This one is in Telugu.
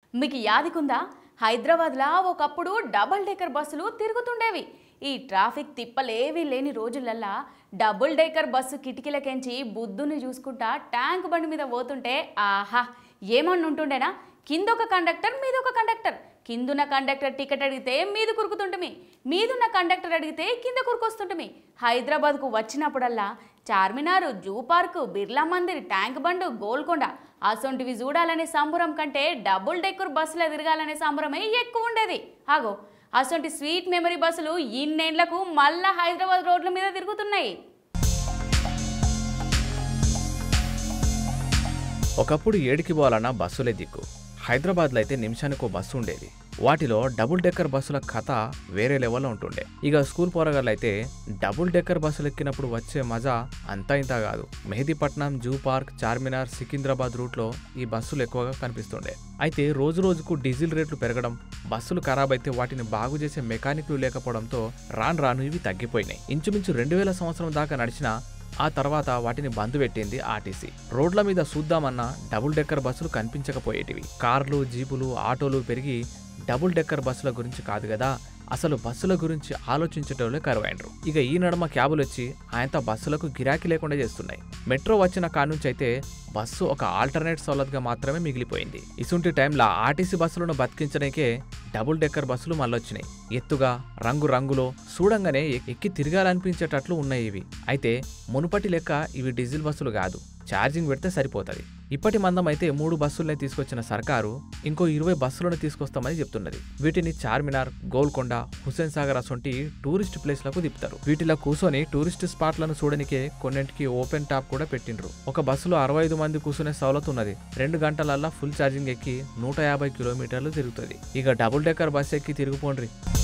మీకు యాదికుందా హైదరాబాద్లో ఒకప్పుడు డబుల్ డెక్కర్ బస్సులు తిరుగుతుండేవి ఈ ట్రాఫిక్ తిప్పలేవి లేని రోజులల్లా డబుల్ డెక్కర్ బస్సు కిటికీలకెంచి బుద్ధుని చూసుకుంటా ట్యాంక్ బండి మీద పోతుంటే ఆహా ఏమన్నా ఉంటుండేనా కిందొక కండక్టర్ మీదొక కండక్టర్ కిందున్న కండక్టర్ టికెట్ అడిగితే మీద కురుకుతుంటమి మీదున్న కండక్టర్ అడిగితే కింద కురుకొస్తుంటమి హైదరాబాద్కు వచ్చినప్పుడల్లా Charminar zoo park Birla Mandir Tank Bund Golconda అసొంటివి చూడాలనే సంబరం కంటే డబుల్ డెక్కర్ బస్సులో తిరగాలనే సంబరమే ఎక్కువ ఉండేది ఆగో అసొంటి స్వీట్ మెమరీ బస్సులు ఇన్నేళ్లకు మళ్ళా హైదరాబాద్ రోడ్ల మీద తిరుగుతున్నాయి ఒకప్పుడు ఏడికి పోవాలన్నా బస్సులే దిక్కు హైదరాబాద్లో అయితే నిమిషానికి ఓ బస్సు ఉండేది వాటిలో డబుల్ డెక్కర్ బస్సుల కథ వేరే లెవెల్లో ఉంటుండే ఇక స్కూల్ పోరగాళ్ళు అయితే డబుల్ డెక్కర్ బస్సులు ఎక్కినప్పుడు వచ్చే మజా అంతా ఇంత కాదు మెహదీపట్నం జూ పార్క్ చార్మినార్ సికింద్రాబాద్ రూట్లో ఈ బస్సులు ఎక్కువగా కనిపిస్తుండే అయితే రోజు రోజుకు డీజిల్ రేట్లు పెరగడం బస్సులు ఖరాబ్ అయితే వాటిని బాగు చేసే మెకానిక్లు లేకపోవడంతో రాను రాను ఇవి తగ్గిపోయినాయి ఇంచుమించు రెండు వేల సంవత్సరం దాకా నడిచిన ఆ తర్వాత వాటిని బంద్ పెట్టింది ఆర్టీసీ రోడ్ల మీద చూద్దామన్నా డబుల్ డెక్కర్ బస్సులు కనిపించకపోయేటివి కార్లు జీపులు ఆటోలు పెరిగి డబుల్ డెక్కర్ బస్సుల గురించి కాదు కదా అసలు బస్సుల గురించి ఆలోచించేటోళ్ళే కరువైనరు ఇక ఈ నడుమ క్యాబులు వచ్చి ఆయనతో బస్సులకు గిరాకీ లేకుండా చేస్తున్నాయి మెట్రో వచ్చిన కానుంచి అయితే బస్సు ఒక ఆల్టర్నేట్ సౌలభ్యంగా మాత్రమే మిగిలిపోయింది ఇసుంటి టైంలో ఆర్టీసీ బస్సులను బతికించడానికే డబుల్ డెక్కర్ బస్సులు మళ్ళొచ్చినాయి ఎత్తుగా రంగు రంగులో చూడంగానే ఎ- ఎక్కి తిరగాలనిపించేటట్లు ఉన్నాయి ఇవి అయితే మునుపటి లెక్క ఇవి డీజిల్ బస్సులు కాదు ఛార్జింగ్ పెడితే సరిపోతుంది ఇప్పటి మందం అయితే మూడు బస్సులనే తీసుకొచ్చిన సర్కారు ఇంకో ఇరవై బస్సులను తీసుకొస్తామని చెప్తున్నది వీటిని చార్మినార్ గోల్కొండ హుస్సేన్ సాగర్ అసొంటి టూరిస్ట్ ప్లేస్లకు తిప్పుతారు వీటిలో కూర్చొని టూరిస్ట్ స్పాట్లను చూడనికే కొన్నింటికి ఓపెన్ టాప్ కూడా పెట్టిండ్రు ఒక బస్సులో అరవై ఐదు మంది కూర్చునే సౌలత్ ఉన్నది రెండు గంటలల్లా ఫుల్ ఛార్జింగ్ ఎక్కి నూట యాభై కిలోమీటర్లు తిరుగుతుంది ఇక డబుల్ డెక్కర్ బస్ ఎక్కి తిరుగుపోండ్రి